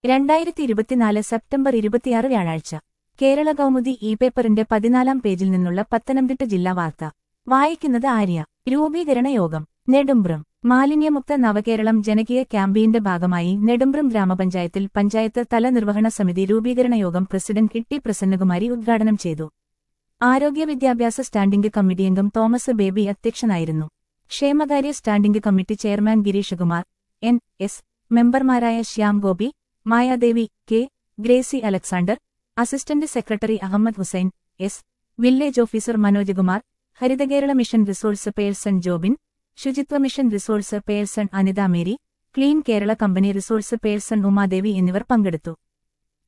രണ്ടായിരത്തി ഇരുപത്തിനാല് സെപ്റ്റംബർ ഇരുപത്തിയാറ് വ്യാഴാഴ്ച കേരള കൗമുദി ഇ പേപ്പറിന്റെ പതിനാലാം പേജിൽ നിന്നുള്ള പത്തനംതിട്ട ജില്ലാ വാർത്ത വായിക്കുന്നത് ആര്യ രൂപീകരണ യോഗം നെടുമ്പ്രം മാലിന്യമുക്ത നവകേരളം ജനകീയ ക്യാമ്പയിന്റെ ഭാഗമായി നെടുമ്പ്രം ഗ്രാമപഞ്ചായത്തിൽ പഞ്ചായത്ത് തല നിർവഹണ സമിതി രൂപീകരണ യോഗം പ്രസിഡന്റ് കിട്ടി പ്രസന്നകുമാരി ഉദ്ഘാടനം ചെയ്തു ആരോഗ്യ വിദ്യാഭ്യാസ സ്റ്റാൻഡിംഗ് കമ്മിറ്റി അംഗം തോമസ് ബേബി അധ്യക്ഷനായിരുന്നു ക്ഷേമകാര്യ standing committee chairman Girish Kumar N S മെമ്പർമാരായ Shyam Gopi Mayadevi K Gracy Alexander assistant secretary Ahammed Hussain S village officer Manoj Kumar Harithakerala mission resource person Jobin ശുചിത്വ mission resource person Anitha Mary clean Kerala company resource person Umadevi എന്നിവർ പങ്കെടുത്തു